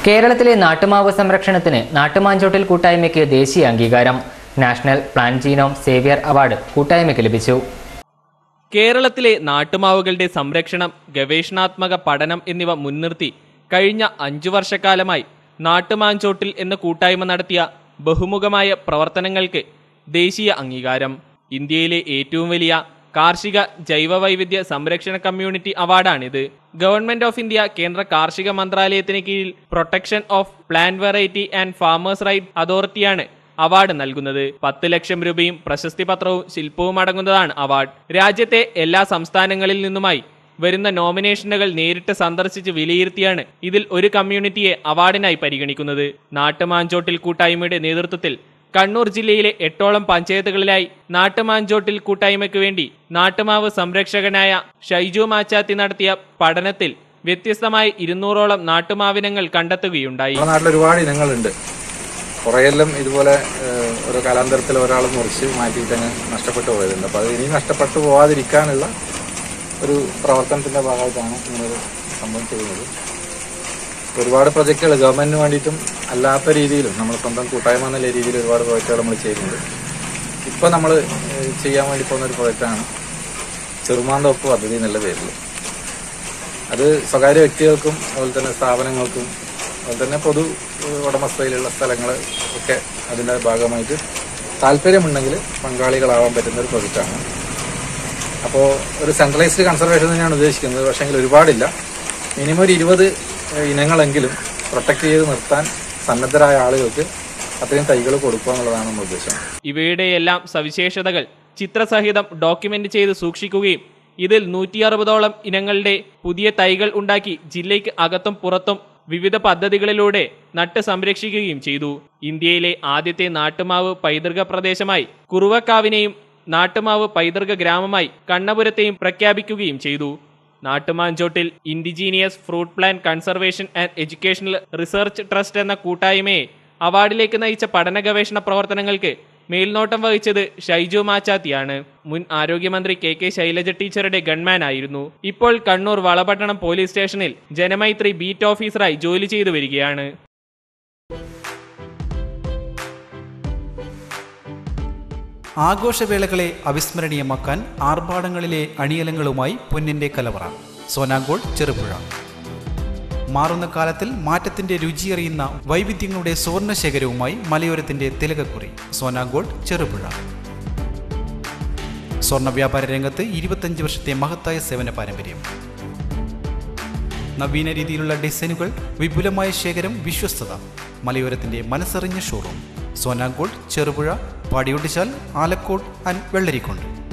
കേരളത്തിലെ നാട്ടുമാവ് സംരക്ഷണത്തിന് നാട്ടുമാഞ്ചോട്ടിൽ കൂട്ടായ്മയ്ക്ക് ദേശീയ അംഗീകാരം national plan genome saviour award കൂട്ടായ്മയ്ക്ക് ലഭിച്ചു കേരളത്തിലെ നാട്ടുമാവുകളുടെ സംരക്ഷണം ഗവേഷണാത്മക പഠനം എന്നിവ മുൻനിർത്തി കഴിഞ്ഞ അഞ്ചു വർഷക്കാലമായി നാട്ടുമാഞ്ചോട്ടിൽ എന്ന കൂട്ടായ്മ നടത്തിയ ബഹുമുഖമായ പ്രവർത്തനങ്ങൾക്ക് ദേശീയ അംഗീകാരം ഇന്ത്യയിലെ ഏറ്റവും വലിയ കാർഷിക ജൈവ വൈവിധ്യ സംരക്ഷണ കമ്മ്യൂണിറ്റി അവാർഡാണിത് ഗവൺമെന്റ് ഓഫ് ഇന്ത്യ കേന്ദ്ര കാർഷിക മന്ത്രാലയത്തിന് കീഴിൽ protection of plant variety and farmers right അതോറിറ്റിയാണ് അവാർഡ് നൽകുന്നത് പത്ത് ലക്ഷം രൂപയും പ്രശസ്തി പത്രവും ശില്പവും അടങ്ങുന്നതാണ് അവാർഡ് രാജ്യത്തെ എല്ലാ സംസ്ഥാനങ്ങളിൽ നിന്നുമായി വരുന്ന നോമിനേഷനുകൾ നേരിട്ട് സന്ദർശിച്ച് വിലയിരുത്തിയാണ് ഇതിൽ ഒരു കമ്മ്യൂണിറ്റിയെ അവാർഡിനായി പരിഗണിക്കുന്നത് നാട്ടുമാഞ്ചോട്ടിൽ കൂട്ടായ്മയുടെ നേതൃത്വത്തിൽ കണ്ണൂർ ജില്ലയിലെ എട്ടോളം പഞ്ചായത്തുകളിലായി നാട്ടുമാഞ്ചോട്ടിൽ കൂട്ടായ്മയ്ക്ക് വേണ്ടി നാട്ടുമാവ് സംരക്ഷകനായ ഷൈജു മാച്ചാത്തി നടത്തിയ പഠനത്തിൽ വ്യത്യസ്തമായ ഇരുന്നൂറോളം നാട്ടുമാവിനങ്ങൾ കണ്ടെത്തുകയുണ്ടായി നമ്മുടെ നാട്ടിൽ ഒരുപാട് ഇനങ്ങളുണ്ട് കുറേയെല്ലാം ഇതുപോലെ ഏഹ്, ഓരോ കാലാന്തരത്തിൽ ഒരാൾ മുറിച്ച് മാറ്റിയിട്ട് അങ്ങ് നഷ്ടപ്പെട്ടു പോയതുണ്ട് അപ്പോൾ അത് ഇനി നഷ്ടപ്പെട്ടു പോവാതിരിക്കാനുള്ള ഒരു പ്രവർത്തനത്തിന്റെ ഭാഗമായിട്ടാണ് ഇങ്ങനൊരു സംഭവം ചെയ്യുന്നത് ഒരുപാട് പ്രൊജക്റ്റുകൾ ഗവൺമെന്റിന് വേണ്ടിയിട്ടും അല്ലാത്ത രീതിയിലും നമ്മൾ സ്വന്തം കൂട്ടായ്മ എന്നുള്ള രീതിയിൽ ഒരുപാട് പ്രോജക്റ്റുകൾ നമ്മൾ ചെയ്യുന്നുണ്ട് ഇപ്പോൾ നമ്മൾ ചെയ്യാൻ വേണ്ടി പോകുന്ന ഒരു പ്രോജക്റ്റാണ് ചെറുമാന്തോപ്പ് പദ്ധതി എന്നുള്ള പേരിൽ അത് സ്വകാര്യ വ്യക്തികൾക്കും അതുപോലെ തന്നെ സ്ഥാപനങ്ങൾക്കും അതുപോലെ തന്നെ പൊതു ഏഹ്, ഉടമസ്ഥയിലുള്ള സ്ഥലങ്ങൾ ഒക്കെ അതിൻ്റെ ഭാഗമായിട്ട് താല്പര്യമുണ്ടെങ്കിൽ പങ്കാളികളാവാൻ പറ്റുന്ന ഒരു പ്രൊജക്റ്റാണ് അപ്പോൾ ഒരു സെൻട്രലൈസ്ഡ് കൺസർവേഷൻ തന്നെയാണ് ഉദ്ദേശിക്കുന്നത് പക്ഷേങ്കിൽ ഒരുപാടില്ല മിനിമം ഒരു ഇരുപത് ഏഹ്, ഇനങ്ങളെങ്കിലും പ്രൊട്ടക്ട് ചെയ്ത് നിർത്താൻ സന്നദ്ധരായ ആളുകൾക്ക് അത്രയും തൈകൾ കൊടുക്കുക എന്നുള്ളതാണ് നമ്മുടെ ഉദ്ദേശം ഇവയുടെയെല്ലാം സവിശേഷതകൾ ചിത്രസഹിതം ഡോക്യുമെന്റ് ചെയ്ത് സൂക്ഷിക്കുകയും ഇതിൽ നൂറ്റി അറുപതോളം ഇനങ്ങളുടെ പുതിയ തൈകൾ ഉണ്ടാക്കി ജില്ലയ്ക്ക് അകത്തും പുറത്തും വിവിധ പദ്ധതികളിലൂടെ നട്ട് സംരക്ഷിക്കുകയും ചെയ്തു ഇന്ത്യയിലെ ആദ്യത്തെ നാട്ടുമാവ് പൈതൃക പ്രദേശമായി കുറുവക്കാവിനെയും നാട്ടുമാവ് പൈതൃക ഗ്രാമമായി കണ്ണപുരത്തെയും പ്രഖ്യാപിക്കുകയും ചെയ്തു നാട്ടുമാഞ്ചോട്ടിൽ indigenous fruit plan conservation and educational research trust എന്ന കൂട്ടായ്മയെ അവാർഡിലേക്ക് നയിച്ച പഠന ഗവേഷണ പ്രവർത്തനങ്ങൾക്ക് മേൽനോട്ടം വഹിച്ചത് ഷൈജു മാച്ചാത്തിയാണ് മുൻ ആരോഗ്യമന്ത്രി കെ കെ ശൈലജ ടീച്ചറുടെ ഗൺമാൻ ആയിരുന്നു ഇപ്പോൾ കണ്ണൂർ വളപട്ടണം പോലീസ് സ്റ്റേഷനിൽ ജനമൈത്രി ബീറ്റ് ഓഫീസറായി ജോലി ചെയ്തു വരികയാണ് ആഘോഷവേളകളെ അവിസ്മരണീയമാക്കാൻ ആർഭാടങ്ങളിലെ അണിയലങ്ങളുമായി പൊന്നിന്റെ കലവറ സോനാങ്കോൾ ചെറുപുഴ മാറുന്ന കാലത്തിൽ മാറ്റത്തിന്റെ രുചിയറിയുന്ന വൈവിധ്യങ്ങളുടെ സുവർണശേഖരവുമായി മലയോരത്തിന്റെ തിലകക്കുറി സോനാങ്കോൾ ചെറുപുഴ സ്വർണ്ണ വ്യാപാര രംഗത്ത് ഇരുപത്തഞ്ച് വർഷത്തെ മഹത്തായ സേവന പാരമ്പര്യം നവീന രീതിയിലുള്ള ഡിസൈനുകൾ വിപുലമായ ശേഖരം വിശ്വസ്തത മലയോരത്തിന്റെ മനസ്സറിഞ്ഞ ഷോറൂം സോനാങ്കോട് ചെറുപുഴ പാടിയൊട്ടിച്ചാൽ ആലക്കോട് ആൻഡ് വെള്ളരിക്കോണ്ട്